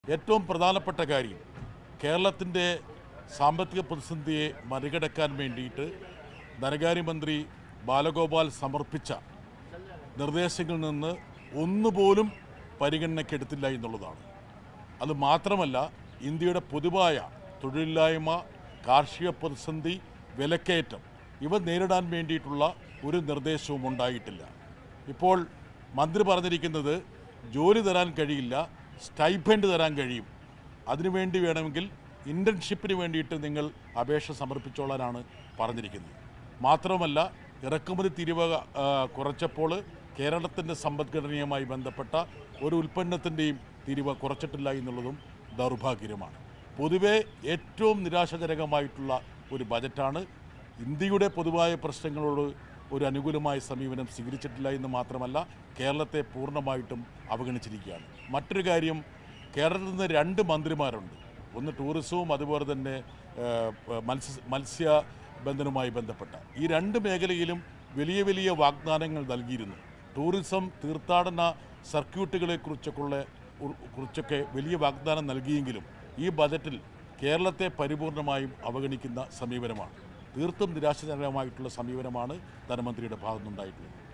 ഏറ്റവും പ്രധാനപ്പെട്ട കാര്യം കേരളത്തിൻ്റെ സാമ്പത്തിക പ്രതിസന്ധിയെ മറികടക്കാൻ വേണ്ടിയിട്ട് ധനകാര്യമന്ത്രി ബാലഗോപാൽ സമർപ്പിച്ച നിർദ്ദേശങ്ങളിൽ നിന്ന് ഒന്നുപോലും പരിഗണനയ്ക്കെടുത്തില്ല എന്നുള്ളതാണ് അത് മാത്രമല്ല ഇന്ത്യയുടെ പൊതുവായ തൊഴിലില്ലായ്മ കാർഷിക പ്രതിസന്ധി വിലക്കയറ്റം ഇവ നേരിടാൻ വേണ്ടിയിട്ടുള്ള ഒരു നിർദ്ദേശവും ഉണ്ടായിട്ടില്ല ഇപ്പോൾ മന്ത്രി പറഞ്ഞിരിക്കുന്നത് ജോലി തരാൻ കഴിയില്ല സ്റ്റൈഫൻഡ് തരാൻ കഴിയും അതിനുവേണ്ടി വേണമെങ്കിൽ ഇൻറ്റേൺഷിപ്പിന് വേണ്ടിയിട്ട് നിങ്ങൾ അപേക്ഷ സമർപ്പിച്ചോളാനാണ് പറഞ്ഞിരിക്കുന്നത് മാത്രമല്ല ഇറക്കുമതി തിരിവ് ആ, കുറച്ചപ്പോൾ കേരളത്തിൻ്റെ സമ്പദ്ഘടനയുമായി ബന്ധപ്പെട്ട ഒരു ഉൽപ്പന്നത്തിൻ്റെയും തിരിവ് കുറച്ചിട്ടില്ല എന്നുള്ളതും ദൗർഭാഗ്യകരമാണ് പൊതുവെ ഏറ്റവും നിരാശാജനകമായിട്ടുള്ള ഒരു ബജറ്റാണ് ഇന്ത്യയുടെ പൊതുവായ പ്രശ്നങ്ങളോട് ഒരു അനുകൂലമായ സമീപനം സ്വീകരിച്ചിട്ടില്ല എന്ന് മാത്രമല്ല കേരളത്തെ പൂർണ്ണമായിട്ടും അവഗണിച്ചിരിക്കുകയാണ് മറ്റൊരു കാര്യം കേരളത്തിൽ നിന്ന് രണ്ട് മന്ത്രിമാരുണ്ട് ഒന്ന് ടൂറിസവും അതുപോലെ തന്നെ ഏഹ്, മത്സ്യ മത്സ്യബന്ധനവുമായി ബന്ധപ്പെട്ട ഈ രണ്ട് മേഖലയിലും വലിയ വലിയ വാഗ്ദാനങ്ങൾ നൽകിയിരുന്നു ടൂറിസം തീർത്ഥാടന സർക്യൂട്ടുകളെക്കുറിച്ചൊക്കെയുള്ള ഉ- കുറിച്ചൊക്കെ വലിയ വാഗ്ദാനം നൽകിയെങ്കിലും ഈ ബജറ്റിൽ കേരളത്തെ പരിപൂർണമായും അവഗണിക്കുന്ന സമീപനമാണ് തീർത്തും നിരാശജനകമായിട്ടുള്ള സമീപനമാണ് ധനമന്ത്രിയുടെ ഭാഗത്തുനിന്നുണ്ടായിട്ടുള്ളത്